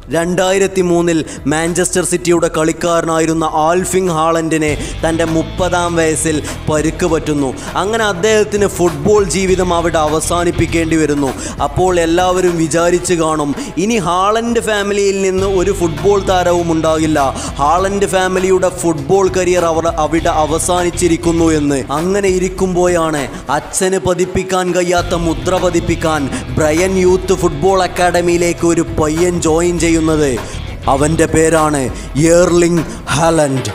രണ്ടായിരത്തി മൂന്നിൽ മാഞ്ചസ്റ്റർ സിറ്റിയുടെ കളിക്കാരനായിരുന്ന ആൽഫിങ് ഹാളൻഡിനെ തൻ്റെ മുപ്പതാം വയസ്സിൽ പരുക്ക് പറ്റുന്നു അങ്ങനെ അദ്ദേഹത്തിന് ഫുട്ബോൾ ജീവിതം അവിടെ അവസാനിപ്പിക്കേണ്ടി വരുന്നു അപ്പോൾ എല്ലാവരും വിചാരിച്ചു കാണും ഇനി ഹാളൻഡ് ഫാമിലിയിൽ നിന്ന് ഒരു ഫുട്ബോൾ താരവും ഉണ്ടാകില്ല ഹാളൻഡ് ഫാമിലിയുടെ ഫുട്ബോൾ കരിയർ അവർ അവിടെ അവസാനിച്ചിരിക്കുന്നു എന്ന് അങ്ങനെ ഇരിക്കുമ്പോഴാണ് അച്ഛന് പതിപ്പിക്കാൻ കഴിയാത്ത മുദ്ര പതിപ്പിക്കാൻ ബ്രയൻ യൂത്ത് ഫുട്ബോൾ അക്കാഡമിയിലേക്ക് ഒരു പയ്യൻ ജോയിൻ ചെയ്യുന്നത് അവൻ്റെ പേരാണ് ഏർലിംഗ് ഹാലൻഡ്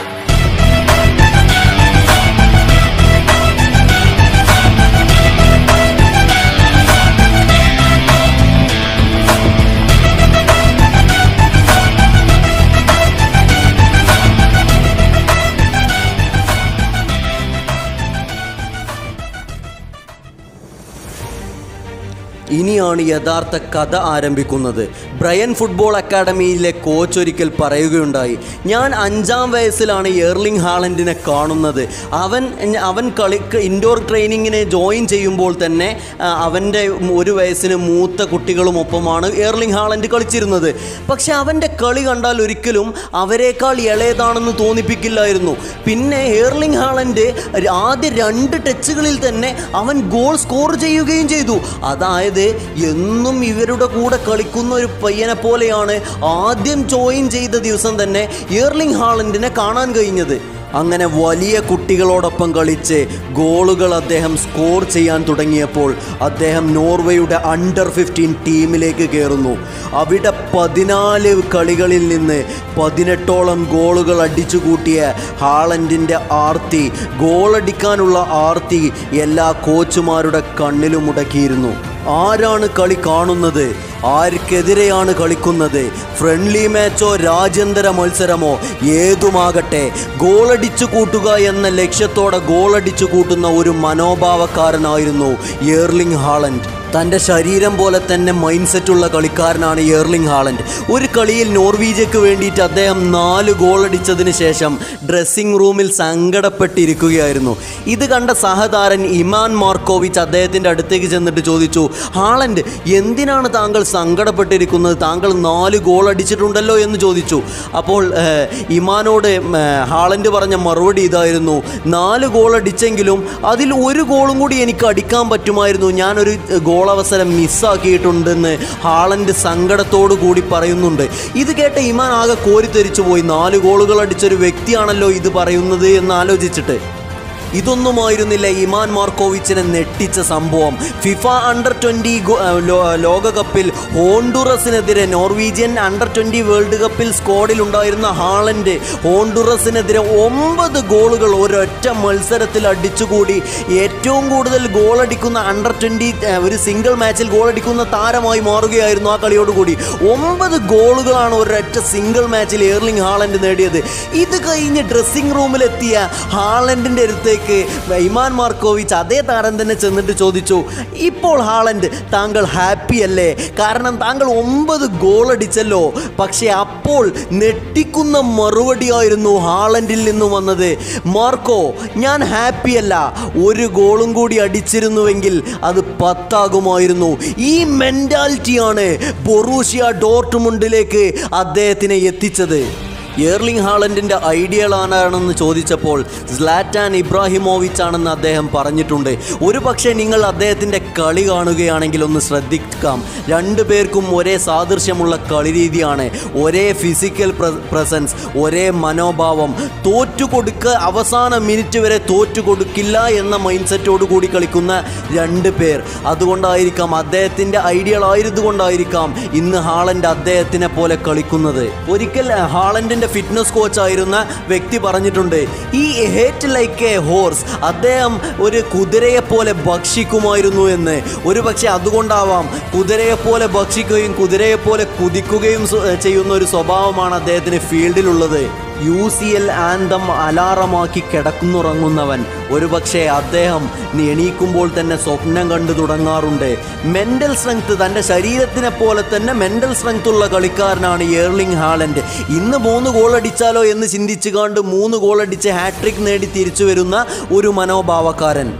ഇനിയാണ് യഥാർത്ഥ കഥ ആരംഭിക്കുന്നത് ബ്രയൻ ഫുട്ബോൾ അക്കാഡമിയിലെ കോച്ച് ഒരിക്കൽ പറയുകയുണ്ടായി ഞാൻ അഞ്ചാം വയസ്സിലാണ് ഏർലിംഗ് ഹാളൻഡിനെ കാണുന്നത് അവൻ അവൻ കളി ഇൻഡോർ ട്രെയിനിങ്ങിന് ജോയിൻ ചെയ്യുമ്പോൾ തന്നെ ആ, അവൻ്റെ ഒരു വയസ്സിന് മൂത്ത കുട്ടികളുമൊപ്പമാണ് ഏർലിംഗ് ഹാളൻഡ് കളിച്ചിരുന്നത് പക്ഷെ അവൻ്റെ കളി കണ്ടാൽ ഒരിക്കലും അവരെക്കാൾ ഇളയതാണെന്ന് തോന്നിപ്പിക്കില്ലായിരുന്നു പിന്നെ ഏർലിംഗ് ഹാളൻഡ് ആദ്യ രണ്ട് ടച്ചുകളിൽ തന്നെ അവൻ ഗോൾ സ്കോർ ചെയ്യുകയും ചെയ്തു അതായത് എന്നും ഇവരുടെ കൂടെ കളിക്കുന്ന ഒരു പയ്യനെ പോലെയാണ് ആദ്യം ജോയിൻ ചെയ്ത ദിവസം തന്നെ ഏർലിംഗ് ഹാളൻഡിനെ കാണാൻ കഴിഞ്ഞത് അങ്ങനെ വലിയ കുട്ടികളോടൊപ്പം കളിച്ച് ഗോളുകൾ അദ്ദേഹം സ്കോർ ചെയ്യാൻ തുടങ്ങിയപ്പോൾ അദ്ദേഹം നോർവേയുടെ അണ്ടർ ഫിഫ്റ്റീൻ ടീമിലേക്ക് കയറുന്നു അവിടെ പതിനാല് കളികളിൽ നിന്ന് പതിനെട്ടോളം ഗോളുകൾ അടിച്ചു കൂട്ടിയ ഹാളൻഡിൻ്റെ ആർത്തി ഗോളടിക്കാനുള്ള ആർത്തി എല്ലാ കോച്ചുമാരുടെ കണ്ണിലും മുടക്കിയിരുന്നു ആരാണ് കളി കാണുന്നത് ആർക്കെതിരെയാണ് കളിക്കുന്നത് ഫ്രണ്ട്ലി മാച്ചോ രാജ്യാന്തര മത്സരമോ ഏതുമാകട്ടെ ഗോളടിച്ചു കൂട്ടുക എന്ന ലക്ഷ്യത്തോടെ ഗോളടിച്ചു കൂട്ടുന്ന ഒരു മനോഭാവക്കാരനായിരുന്നു ഏർലിംഗ് ഹാളൻഡ് തൻ്റെ ശരീരം പോലെ തന്നെ മൈൻഡ് സെറ്റുള്ള കളിക്കാരനാണ് ഏർലിംഗ് ഹാളൻഡ് ഒരു കളിയിൽ നോർവീജയ്ക്ക് വേണ്ടിയിട്ട് അദ്ദേഹം നാല് ഗോൾ അടിച്ചതിന് ശേഷം ഡ്രസ്സിംഗ് റൂമിൽ സങ്കടപ്പെട്ടിരിക്കുകയായിരുന്നു ഇത് കണ്ട സഹതാരൻ ഇമാൻ മാർക്കോവിച്ച് അദ്ദേഹത്തിൻ്റെ അടുത്തേക്ക് ചെന്നിട്ട് ചോദിച്ചു ഹാളൻഡ് എന്തിനാണ് താങ്കൾ സങ്കടപ്പെട്ടിരിക്കുന്നത് താങ്കൾ നാല് ഗോൾ അടിച്ചിട്ടുണ്ടല്ലോ എന്ന് ചോദിച്ചു അപ്പോൾ ഏഹ്, ഇമാനോട് ഉം, ഏഹ്, ഹാളൻഡ് പറഞ്ഞ മറുപടി ഇതായിരുന്നു നാല് ഗോൾ അടിച്ചെങ്കിലും അതിൽ ഒരു ഗോളും കൂടി എനിക്ക് അടിക്കാൻ പറ്റുമായിരുന്നു ഞാനൊരു ഗോൾ അവസരം മിസ്സാക്കിയിട്ടുണ്ടെന്ന് ഹാളൻഡ് സങ്കടത്തോടു കൂടി പറയുന്നുണ്ട് ഇത് കേട്ട ഇമാൻ ആകെ കോരിത്തെരിച്ചു പോയി നാല് ഗോളുകൾ അടിച്ചൊരു വ്യക്തിയാണല്ലോ ഇത് പറയുന്നത് എന്ന് ആലോചിച്ചിട്ട് ഇതൊന്നുമായിരുന്നില്ല ഇമാൻ മാർക്കോവിച്ചിനെ നെട്ടിച്ച സംഭവം ഫിഫ അണ്ടർ ട്വൻ്റി ലോകകപ്പിൽ ഹോണ്ടുറസിനെതിരെ നോർവീജിയൻ അണ്ടർ ട്വൻ്റി വേൾഡ് കപ്പിൽ സ്ക്വാഡിൽ ഉണ്ടായിരുന്ന ഹാളൻഡ് ഹോണ്ടുറസിനെതിരെ ഒമ്പത് ഗോളുകൾ ഒരൊറ്റ മത്സരത്തിൽ അടിച്ചുകൂടി ഏറ്റവും കൂടുതൽ ഗോൾ അടിക്കുന്ന അണ്ടർ ട്വൻ്റി ഒരു സിംഗിൾ മാച്ചിൽ ഗോൾ അടിക്കുന്ന താരമായി മാറുകയായിരുന്നു ആ കളിയോടുകൂടി ഒമ്പത് ഗോളുകളാണ് ഒരൊറ്റ സിംഗിൾ മാച്ചിൽ ഏർലിംഗ് ഹാളൻഡ് നേടിയത് ഇത് കഴിഞ്ഞ് ഡ്രസ്സിംഗ് റൂമിലെത്തിയ ഹാളൻഡിൻ്റെ അടുത്തേക്ക് ഇമാൻ മാർക്കോവിച്ച് അതേ താരം തന്നെ ചെന്നിട്ട് ചോദിച്ചു ഇപ്പോൾ ഹാളൻഡ് താങ്കൾ ഹാപ്പി അല്ലേ കാരണം താങ്കൾ ഒമ്പത് ഗോൾ അടിച്ചല്ലോ പക്ഷേ അപ്പോൾ നെട്ടിക്കുന്ന മറുപടിയായിരുന്നു ഹാളൻഡിൽ നിന്ന് വന്നത് മാർക്കോ ഞാൻ ഹാപ്പി അല്ല ഒരു ഗോളും കൂടി അടിച്ചിരുന്നുവെങ്കിൽ അത് പത്താകുമായിരുന്നു ഈ മെൻറ്റാലിറ്റിയാണ് ബൊറൂഷ്യ ഡോർട്ട്മുണ്ടിലേക്ക് അദ്ദേഹത്തിനെ എത്തിച്ചത് ഏർലിംഗ് ഹാളൻഡിൻ്റെ ഐഡിയൽ ആരാണെന്ന് ചോദിച്ചപ്പോൾ സ്ലാറ്റാൻ ഇബ്രാഹിമോവിച്ച് ആണെന്ന് അദ്ദേഹം പറഞ്ഞിട്ടുണ്ട് ഒരു പക്ഷേ നിങ്ങൾ അദ്ദേഹത്തിൻ്റെ കളി കാണുകയാണെങ്കിൽ ഒന്ന് ശ്രദ്ധിക്കാം രണ്ടു പേർക്കും ഒരേ സാദൃശ്യമുള്ള കളി രീതിയാണ് ഒരേ ഫിസിക്കൽ പ്രസൻസ് ഒരേ മനോഭാവം തോറ്റു കൊടുക്ക അവസാന മിനിറ്റ് വരെ തോറ്റു കൊടുക്കില്ല എന്ന മൈൻഡ് സെറ്റോട് കൂടി കളിക്കുന്ന രണ്ട് പേർ അതുകൊണ്ടായിരിക്കാം അദ്ദേഹത്തിൻ്റെ ഐഡിയൽ ആയതുകൊണ്ടായിരിക്കാം ഇന്ന് ഹാളൻഡ് അദ്ദേഹത്തിനെ പോലെ കളിക്കുന്നത് ഒരിക്കൽ ഹാളൻഡിൻ്റെ ഫിറ്റ്നസ് കോച്ചായിരുന്ന വ്യക്തി പറഞ്ഞിട്ടുണ്ട് ഈ ഹേറ്റ് ലൈക്ക് എ ഹോർസ് അദ്ദേഹം ഒരു കുതിരയെ പോലെ ഭക്ഷിക്കുമായിരുന്നു എന്ന് ഒരു പക്ഷേ അതുകൊണ്ടാവാം കുതിരയെ പോലെ ഭക്ഷിക്കുകയും കുതിരയെ പോലെ കുതിക്കുകയും സു- ചെയ്യുന്ന ഒരു സ്വഭാവമാണ് അദ്ദേഹത്തിന് ഫീൽഡിലുള്ളത് യു സി എൽ ആന്തം അലാറമാക്കി കിടക്കുന്നുറങ്ങുന്നവൻ ഒരുപക്ഷെ അദ്ദേഹം നീ എണീക്കുമ്പോൾ തന്നെ സ്വപ്നം കണ്ടു തുടങ്ങാറുണ്ട് മെൻ്റൽ സ്ട്രെങ്ത് തൻ്റെ ശരീരത്തിനെ പോലെ തന്നെ മെൻ്റൽ സ്ട്രെങ്ത് ഉള്ള കളിക്കാരനാണ് ഏർലിംഗ് ഹാലൻഡ് ഇന്ന് മൂന്ന് ഗോൾ അടിച്ചാലോ എന്ന് ചിന്തിച്ചു കണ്ട് മൂന്ന് ഗോൾ അടിച്ച് ഹാട്രിക് നേടി തിരിച്ചു വരുന്ന ഒരു മനോഭാവക്കാരൻ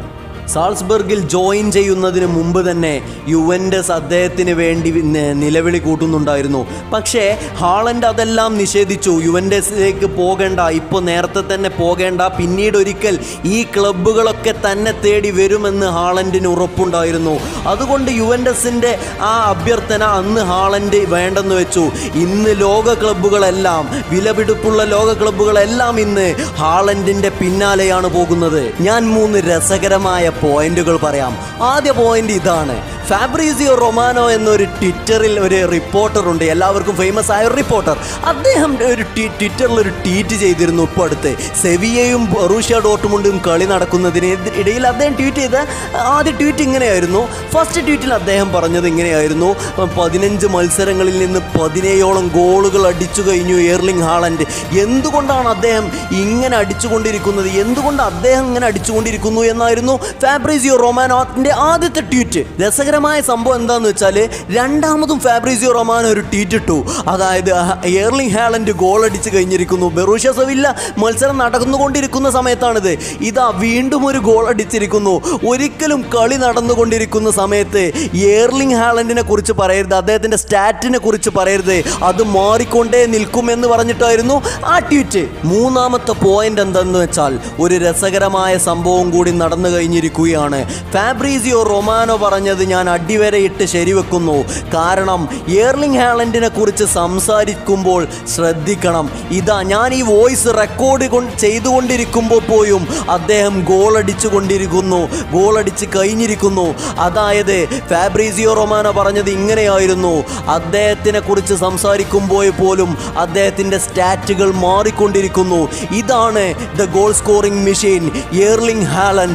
സാൾസ്ബർഗിൽ ജോയിൻ ചെയ്യുന്നതിന് മുമ്പ് തന്നെ യുവൻഡസ് അദ്ദേഹത്തിന് വേണ്ടി ന- നിലവിളി കൂട്ടുന്നുണ്ടായിരുന്നു പക്ഷേ ഹാളൻഡ് അതെല്ലാം നിഷേധിച്ചു യുവൻഡസിലേക്ക് പോകേണ്ട ഇപ്പോൾ നേരത്തെ തന്നെ പോകേണ്ട പിന്നീട് ഒരിക്കൽ ഈ ക്ലബ്ബുകളൊക്കെ തന്നെ തേടി വരുമെന്ന് ഹാളൻഡിന് ഉറപ്പുണ്ടായിരുന്നു അതുകൊണ്ട് യുവൻഡസിൻ്റെ ആ അഭ്യർത്ഥന അന്ന് ഹാളൻഡ് വേണ്ടെന്ന് വെച്ചു ഇന്ന് ലോക ക്ലബ്ബുകളെല്ലാം വിലപിടിപ്പുള്ള ലോക ക്ലബ്ബുകളെല്ലാം ഇന്ന് ഹാളൻഡിൻ്റെ പിന്നാലെയാണ് പോകുന്നത് ഞാൻ മൂന്ന് രസകരമായ പോയിന്റുകൾ പറയാം ആദ്യ പോയിന്റ് ഇതാണ് ഫാബ്രീസിയോ റൊമാനോ എന്നൊരു ട്വിറ്ററിൽ ഒരു റിപ്പോർട്ടർ ഉണ്ട് എല്ലാവർക്കും ഫേമസ് ആയ ഒരു റിപ്പോർട്ടർ അദ്ദേഹം ഒരു ട്വി- ട്വിറ്ററിൽ ഒരു ട്വീറ്റ് ചെയ്തിരുന്നു ഇപ്പോൾ അടുത്ത് സെവിയയും ബൊറൂഷ്യ ഡോർട്ട്മുണ്ടും കളി നടക്കുന്നതിന് ഇട- ഇടയിൽ അദ്ദേഹം ട്വീറ്റ് ചെയ്ത ആദ്യ ട്വീറ്റ് ഇങ്ങനെയായിരുന്നു ഫസ്റ്റ് ട്വീറ്റിൽ അദ്ദേഹം പറഞ്ഞത് ഇങ്ങനെയായിരുന്നു പതിനഞ്ച് മത്സരങ്ങളിൽ നിന്ന് പതിനേഴോളം ഗോളുകൾ അടിച്ചു കഴിഞ്ഞു എയർലിംഗ് ഹാളൻഡ് എന്തുകൊണ്ടാണ് അദ്ദേഹം ഇങ്ങനെ അടിച്ചുകൊണ്ടിരിക്കുന്നത് എന്തുകൊണ്ട് അദ്ദേഹം ഇങ്ങനെ അടിച്ചുകൊണ്ടിരിക്കുന്നു എന്നായിരുന്നു ഫാബ്രീസിയോ റൊമാനോത്തിന്റെ ആദ്യത്തെ ട്വീറ്റ് രസകരമായ സംഭവം എന്താന്ന് വെച്ചാൽ രണ്ടാമതും ഫാബ്രീസിയോ റൊമാനോ ഒരു ട്വീറ്റ് ഇട്ടു അതായത് എയർലിംഗ് ഹാലൻഡ് ഗോൾ അടിച്ച് കഴിഞ്ഞിരിക്കുന്നു ബെറൂഷ്യ സെവില്ല മത്സരം നടന്നുകൊണ്ടിരിക്കുന്ന സമയത്താണിത് ഇതാ വീണ്ടും ഒരു ഗോൾ അടിച്ചിരിക്കുന്നു ഒരിക്കലും കളി നടന്നുകൊണ്ടിരിക്കുന്ന സമയത്ത് എയർലിംഗ് ഹാലൻഡിനെ കുറിച്ച് പറയരുത് അദ്ദേഹത്തിന്റെ സ്റ്റാറ്റിനെ കുറിച്ച് പറയരുത് അത് മാറിക്കൊണ്ടേ നിൽക്കുമെന്ന് പറഞ്ഞിട്ടായിരുന്നു ആ ട്വീറ്റ് മൂന്നാമത്തെ പോയിന്റ് എന്തെന്ന് വെച്ചാൽ ഒരു രസകരമായ സംഭവം കൂടി നടന്നു കഴിഞ്ഞിരിക്കുകയാണ് ഫാബ്രീസിയോ റൊമാനോ പറഞ്ഞത് ഞാൻ അടിവരയിട്ട് ശരിവെക്കുന്നു കാരണം എയർലിംഗ് ഹാലൻഡിനെ കുറിച്ച് സംസാരിക്കുമ്പോൾ ശ്രദ്ധിക്കണം ഇതാ ഞാൻ ഈ വോയിസ് റെക്കോർഡ് കൊണ്ട് ചെയ്തുകൊണ്ടിരിക്കുമ്പോൾ പോയും അദ്ദേഹം ഗോൾ അടിച്ചു കൊണ്ടിരിക്കുന്നു ഗോൾ അടിച്ച് കഴിഞ്ഞിരിക്കുന്നു അതായത് ഫാബ്രീസിയോ റൊമാനോ പറഞ്ഞത് ഇങ്ങനെയായിരുന്നു അദ്ദേഹത്തിനെ കുറിച്ച് സംസാരിക്കുമ്പോൾ പോലും അദ്ദേഹത്തിൻ്റെ സ്റ്റാറ്റുകൾ മാറിക്കൊണ്ടിരിക്കുന്നു ഇതാണ് the goal scoring machine Erling Haaland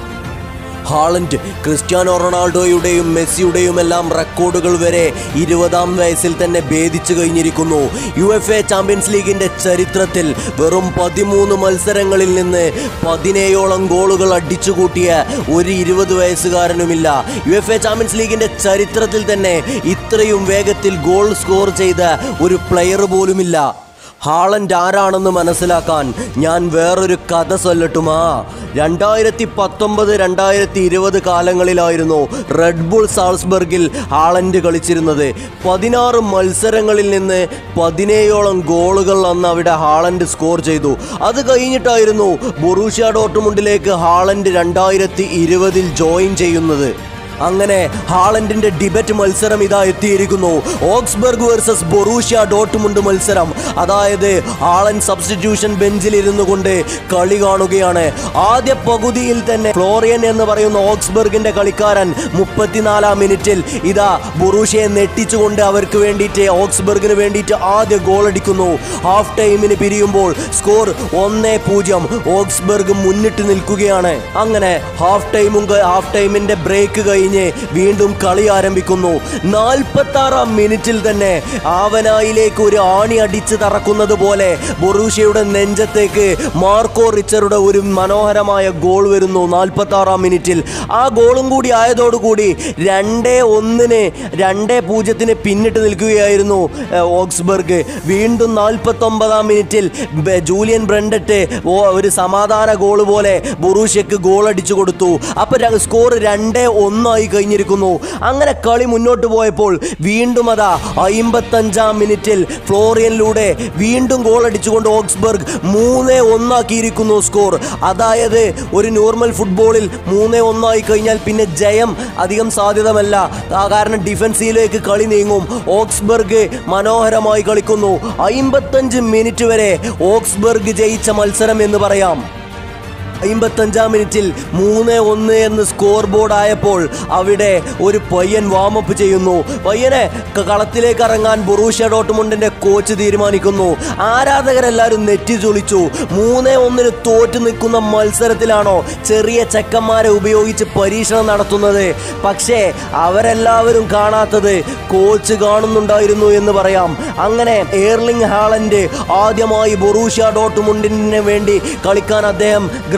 Haaland Cristiano റൊണാൾഡോയുടെയും മെസ്സിയുടെയും എല്ലാം റെക്കോർഡുകൾ വരെ ഇരുപതാം വയസ്സിൽ തന്നെ ഭേദിച്ചു കഴിഞ്ഞിരിക്കുന്നു യു എഫ് എ ചാമ്പ്യൻസ് ലീഗിന്റെ ചരിത്രത്തിൽ വെറും പതിമൂന്ന് മത്സരങ്ങളിൽ നിന്ന് പതിനേഴോളം ഗോളുകൾ അടിച്ചുകൂട്ടിയ ഒരു ഇരുപത് വയസ്സുകാരനുമില്ല യു എഫ് എ ചാമ്പ്യൻസ് ലീഗിന്റെ ചരിത്രത്തിൽ തന്നെ ഇത്രയും വേഗത്തിൽ ഗോൾ സ്കോർ ചെയ്ത ഒരു പ്ലെയർ പോലുമില്ല ഹാളൻഡ് ആരാണെന്ന് മനസ്സിലാക്കാൻ ഞാൻ വേറൊരു കഥ ചൊല്ലട്ടുമാ രണ്ടായിരത്തി പത്തൊമ്പത് രണ്ടായിരത്തി ഇരുപത് കാലങ്ങളിലായിരുന്നു റെഡ് ബുൾ സാൾസ്ബർഗിൽ ഹാളൻഡ് കളിച്ചിരുന്നത് പതിനാറ് മത്സരങ്ങളിൽ നിന്ന് പതിനേഴോളം ഗോളുകൾ അന്ന് അവിടെ ഹാളൻഡ് സ്കോർ ചെയ്തു അത് കഴിഞ്ഞിട്ടായിരുന്നു ബൊറൂഷ്യ ഡോർട്ട്മുണ്ടിലേക്ക് ഹാളൻഡ് രണ്ടായിരത്തി ഇരുപതിൽ ജോയിൻ ചെയ്യുന്നത് അങ്ങനെ ഹാളൻഡിന്റെ ഡിബറ്റ് മത്സരം ഇതാ എത്തിയിരിക്കുന്നു ഓക്സ്ബർഗ് വേഴ്സസ് ബൊറൂഷ്യ ഡോട്ട്മുണ്ട് മത്സരം അതായത് ഹാളൻ സബ്സ്റ്റിറ്റ്യൂഷൻ ബെഞ്ചിൽ ഇരുന്നു കൊണ്ട് കളി കാണുകയാണ് ആദ്യ പകുതിയിൽ തന്നെ ഫ്ലോറിയൻ എന്ന് പറയുന്ന ഓക്സ്ബർഗിന്റെ കളിക്കാരൻ മുപ്പത്തിനാലാം മിനിറ്റിൽ ഇതാ ബൊറൂഷ്യയെ നെട്ടിച്ചുകൊണ്ട് അവർക്ക് വേണ്ടിയിട്ട് ഓക്സ്ബർഗിന് വേണ്ടിയിട്ട് ആദ്യ ഗോൾ അടിക്കുന്നു ഹാഫ് ടൈമിന് പിരിയുമ്പോൾ സ്കോർ ഒന്നേ പൂജ്യം ഓക്സ്ബർഗ് മുന്നിട്ട് നിൽക്കുകയാണ് അങ്ങനെ ഹാഫ് ടൈമും ക- ഹാഫ് ടൈമിന്റെ ബ്രേക്ക് കഴിഞ്ഞ് വീണ്ടും കളി ആരംഭിക്കുന്നു നാൽപ്പത്തി ആറാം മിനിറ്റിൽ തന്നെ ആവനായിലേക്ക് ഒരു ആണി അടിച്ച് തറക്കുന്നത് പോലെ ബൊറൂഷ്യയുടെ നെഞ്ചത്തേക്ക് മാർക്കോ റിച്ചറുടെ ഒരു മനോഹരമായ ഗോൾ വരുന്നു നാൽപ്പത്തി ആറാം മിനിറ്റിൽ ആ ഗോളും കൂടി ആയതോടുകൂടി രണ്ടേ ഒന്നിന് രണ്ടേ പൂജ്യത്തിന് പിന്നിട്ട് നിൽക്കുകയായിരുന്നു ഏഹ്, ഓക്സ്ബർഗ് വീണ്ടും നാൽപ്പത്തി ഒമ്പതാം മിനിറ്റിൽ ബെ- ജൂലിയൻ ബ്രണ്ടറ്റ് ഓ ഒരു സമാധാന ഗോൾ പോലെ ബൊറൂഷ്യക്ക് ഗോൾ അടിച്ചു കൊടുത്തു അപ്പൊ ര- സ്കോർ രണ്ടേ ഒന്നായി കഴിഞ്ഞിരിക്കുന്നു അങ്ങനെ കളി മുന്നോട്ട് പോയപ്പോൾ വീണ്ടും അതാ അമ്പത്തഞ്ചാം മിനിറ്റിൽ ഫ്ലോറിയനിലൂടെ വീണ്ടും ഗോൾ അടിച്ചുകൊണ്ട് ഓക്സ്ബർഗ് മൂന്ന് ഒന്നാക്കിയിരിക്കുന്നു സ്കോർ അതായത് ഒരു നോർമൽ ഫുട്ബോളിൽ മൂന്ന് ഒന്നായി കഴിഞ്ഞാൽ പിന്നെ ജയം അധികം സാധ്യതമല്ല ആ കാരണം ഡിഫൻസിലേക്ക് കളി നീങ്ങും ഓക്സ്ബർഗ് മനോഹരമായി കളിക്കുന്നു അമ്പത്തഞ്ച് മിനിറ്റ് വരെ ഓക്സ്ബർഗ് ജയിച്ച മത്സരം എന്ന് പറയാം അമ്പത്തഞ്ചാം മിനിറ്റിൽ മൂന്ന് ഒന്ന് എന്ന് സ്കോർ ബോർഡ് ആയപ്പോൾ അവിടെ ഒരു പയ്യൻ വാമപ്പ് ചെയ്യുന്നു പയ്യനെ ക- കളത്തിലേക്ക് ഇറങ്ങാൻ ബൊറൂഷ്യ ഡോട്ട്മുണ്ടിന്റെ കോച്ച് തീരുമാനിക്കുന്നു ആരാധകരെല്ലാവരും നെറ്റി ചൊളിച്ചു മൂന്ന് ഒന്നിന് തോറ്റു നിൽക്കുന്ന മത്സരത്തിലാണോ ചെറിയ ചെക്കന്മാരെ ഉപയോഗിച്ച് പരീക്ഷണം നടത്തുന്നത് പക്ഷേ അവരെല്ലാവരും കാണാത്തത് കോച്ച് കാണുന്നുണ്ടായിരുന്നു എന്ന് പറയാം അങ്ങനെ എയർലിംഗ് ഹാളൻഡ് ആദ്യമായി ബൊറൂഷ്യ ഡോട്ട്മുണ്ടിന് വേണ്ടി കളിക്കാൻ അദ്ദേഹം ഗ്രൗണ്ട്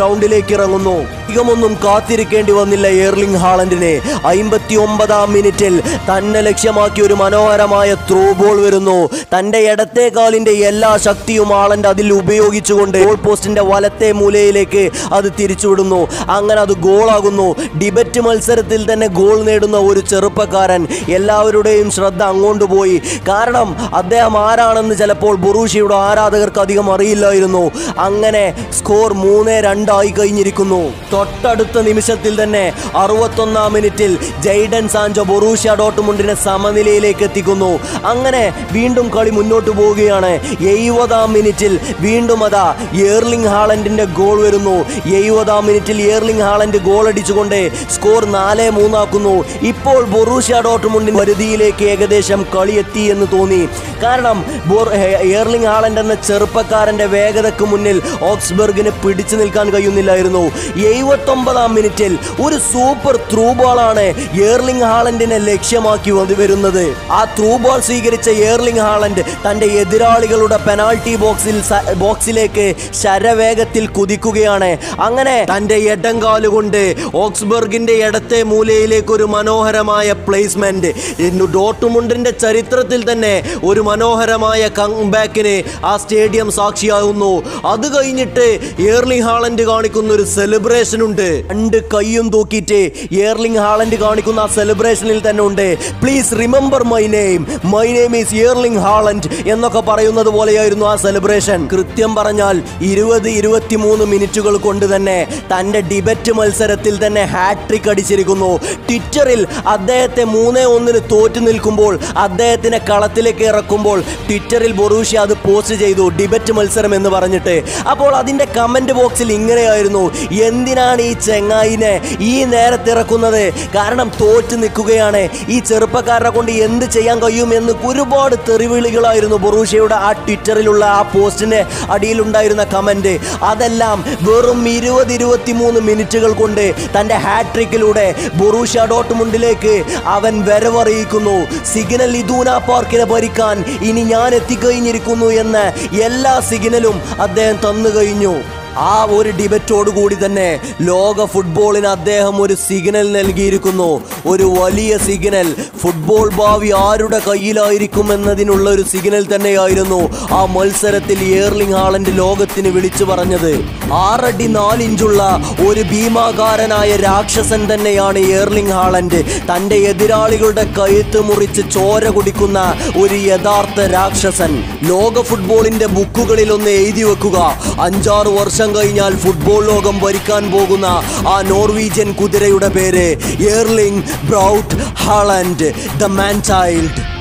ഗ്രൗണ്ടിലേക്ക് ഇറങ്ങുന്നു അധികമൊന്നും കാത്തിരിക്കേണ്ടി വന്നില്ല ഏർലിംഗ് ഹാളൻഡിന് അമ്പത്തി ഒമ്പതാം മിനിറ്റിൽ തന്നെ ലക്ഷ്യമാക്കി ഒരു മനോഹരമായ ത്രൂ ബോൾ വരുന്നു തന്റെ ഇടത്തെ കാലിന്റെ എല്ലാ ശക്തിയും ഹാളൻഡ് അതിൽ ഉപയോഗിച്ചുകൊണ്ട് ഗോൾ പോസ്റ്റിന്റെ വലത്തെ മൂലയിലേക്ക് അത് തിരിച്ചുവിടുന്നു അങ്ങനെ അത് ഗോളാകുന്നു ഡിബറ്റ് മത്സരത്തിൽ തന്നെ ഗോൾ നേടുന്ന ഒരു ചെറുപ്പക്കാരൻ എല്ലാവരുടെയും ശ്രദ്ധ അങ്ങോട്ട് പോയി കാരണം അദ്ദേഹം ആരാണെന്ന് ചിലപ്പോൾ ബുറൂഷിയുടെ ആരാധകർക്ക് അധികം അറിയില്ലായിരുന്നു അങ്ങനെ സ്കോർ മൂന്ന് രണ്ടായി കഴിഞ്ഞിരിക്കുന്നു തൊട്ടടുത്ത നിമിഷത്തിൽ തന്നെ അറുപത്തൊന്നാം മിനിറ്റിൽ ജെയ്ഡൻ സാഞ്ചോ ബൊറൂഷ്യ ഡോട്ട്മുണ്ടിനെ സമനിലയിലേക്ക് എത്തിക്കുന്നു അങ്ങനെ വീണ്ടും കളി മുന്നോട്ട് പോവുകയാണ് എഴുപതാം മിനിറ്റിൽ വീണ്ടും അതാ ഏർലിംഗ് ഹാളൻഡിന്റെ ഗോൾ വരുന്നു എഴുപതാം മിനിറ്റിൽ ഏർലിംഗ് ഹാളൻഡ് ഗോൾ അടിച്ചുകൊണ്ട് സ്കോർ നാല് മൂന്നാക്കുന്നു ഇപ്പോൾ ബൊറൂഷ്യ ഡോട്ട്മുണ്ടിന്റെ പരിധിയിലേക്ക് ഏകദേശം കളി എത്തി എന്ന് തോന്നി കാരണം ബോർ- ഹെ- ഏർലിംഗ് ഹാളൻഡ് എന്ന ചെറുപ്പക്കാരന്റെ വേഗതയ്ക്ക് മുന്നിൽ ഓക്സ്ബർഗിന് പിടിച്ചു നിൽക്കാൻ കഴിയുന്നില്ലായിരുന്നു എഴുപത്തൊമ്പതാം മിനിറ്റിൽ ഒരു സൂപ്പർ ത്രൂ ബോളാണ് ഏർലിംഗ് ഹാളൻഡിനെ ലക്ഷ്യമാക്കി വന്ന് വരുന്നത് ആ ത്രൂ ബോൾ സ്വീകരിച്ച ഏർലിംഗ് ഹാളൻഡ് തന്റെ എതിരാളികളുടെ പെനാൾട്ടി ബോക്സിൽ സ- ബോക്സിലേക്ക് ശരവേഗത്തിൽ കുതിക്കുകയാണ് അങ്ങനെ തന്റെ ഇടങ്കാലുകൊണ്ട് ഓക്സ്ബർഗിന്റെ ഇടത്തെ മൂലയിലേക്ക് ഒരു മനോഹരമായ പ്ലേസ്മെന്റ് ഡോട്ടുമുണ്ടിന്റെ ചരിത്രത്തിൽ തന്നെ ഒരു മനോഹരമായ കംബാക്കിന് ആ സ്റ്റേഡിയം സാക്ഷിയാകുന്നു അത് കഴിഞ്ഞിട്ട് ഏർലിംഗ് ഹാളൻഡ് കാണിക്കുന്ന ഒരു സെലിബ്രേഷൻ ഉണ്ട് രണ്ട് കൈയും തൂക്കിയിട്ട് ഏർലിംഗ് ഹാളൻഡ് കാണിക്കുന്ന ആ സെലിബ്രേഷനിൽ തന്നെ ഉണ്ട് please remember my name my name is Erling Haaland എന്നൊക്കെ പറയുന്നത് പോലെയായിരുന്നു ആ സെലിബ്രേഷൻ കൃത്യം പറഞ്ഞാൽ ഇരുപത് ഇരുപത്തിമൂന്ന് മിനിറ്റുകൾ കൊണ്ട് തന്നെ തന്റെ ഡിബറ്റ് മത്സരത്തിൽ തന്നെ ഹാട്രിക് അടിച്ചിരിക്കുന്നു ട്വിറ്ററിൽ അദ്ദേഹത്തെ മൂന്നേ ഒന്നിന് തോറ്റു നിൽക്കുമ്പോൾ അദ്ദേഹത്തിനെ കളത്തിലേക്ക് ഇറക്കുമ്പോൾ ട്വിറ്ററിൽ ബൊറൂഷ്യ അത് പോസ്റ്റ് ചെയ്തു ഡിബറ്റ് മത്സരം എന്ന് പറഞ്ഞിട്ട് അപ്പോൾ അതിന്റെ കമന്റ് ബോക്സിൽ ഇങ്ങനെയായിരുന്നു എന്തിനാണ് ഈ ചെങ്ങായിനെ ഈ നേരത്ത് ഇറക്കുന്നത് കാരണം തോറ്റു നിൽക്കുകയാണ് ഈ ചെറുപ്പക്കാരനെ കൊണ്ട് എന്ത് ചെയ്യാൻ കഴിയും എന്ന് ഒരുപാട് തെറിവിളികളായിരുന്നു ബൊറൂഷ്യയുടെ ആ ട്വിറ്ററിലുള്ള ആ പോസ്റ്റിന് അടിയിലുണ്ടായിരുന്ന കമന്റ് അതെല്ലാം വെറും ഇരുപത് ഇരുപത്തിമൂന്ന് മിനിറ്റുകൾ കൊണ്ട് തന്റെ ഹാട്രിക്കിലൂടെ ബൊറൂഷ്യ ഡോട്ട്മുണ്ടിലേക്ക് അവൻ വരവറിയിക്കുന്നു സിഗ്നൽ ഇദൂന പാർക്കിനെ ഭരിക്കാൻ ഇനി ഞാൻ എത്തിക്കഴിഞ്ഞിരിക്കുന്നു എന്ന് എല്ലാ സിഗ്നലും അദ്ദേഹം തന്നു കഴിഞ്ഞു ആ ഒരു ഡിബറ്റോട് കൂടി തന്നെ ലോക ഫുട്ബോളിന് അദ്ദേഹം ഒരു സിഗ്നൽ നൽകിയിരിക്കുന്നു ഒരു വലിയ സിഗ്നൽ ഫുട്ബോൾ ഭാവി ആരുടെ കയ്യിലായിരിക്കും എന്നതിനുള്ള ഒരു സിഗ്നൽ തന്നെയായിരുന്നു ആ മത്സരത്തിൽ ഏർലിംഗ് ഹാളൻഡ് ലോകത്തിന് വിളിച്ചു പറഞ്ഞത് ആറടി നാലിഞ്ചുള്ള ഒരു ഭീമാകാരനായ രാക്ഷസൻ തന്നെയാണ് ഏർലിംഗ് ഹാളൻഡ് തന്റെ എതിരാളികളുടെ കഴുത്ത് മുറിച്ച് ചോര കുടിക്കുന്ന ഒരു യഥാർത്ഥ രാക്ഷസൻ ലോക ഫുട്ബോളിന്റെ ബുക്കുകളിൽ ഒന്ന് എഴുതി വെക്കുക അഞ്ചാറ് വർഷം കഴിഞ്ഞാൽ ഫുട്ബോൾ ലോകം ഭരിക്കാൻ പോകുന്ന ആ നോർവീജിയൻ കുതിരയുടെ പേര് Erling Braut Haaland the man child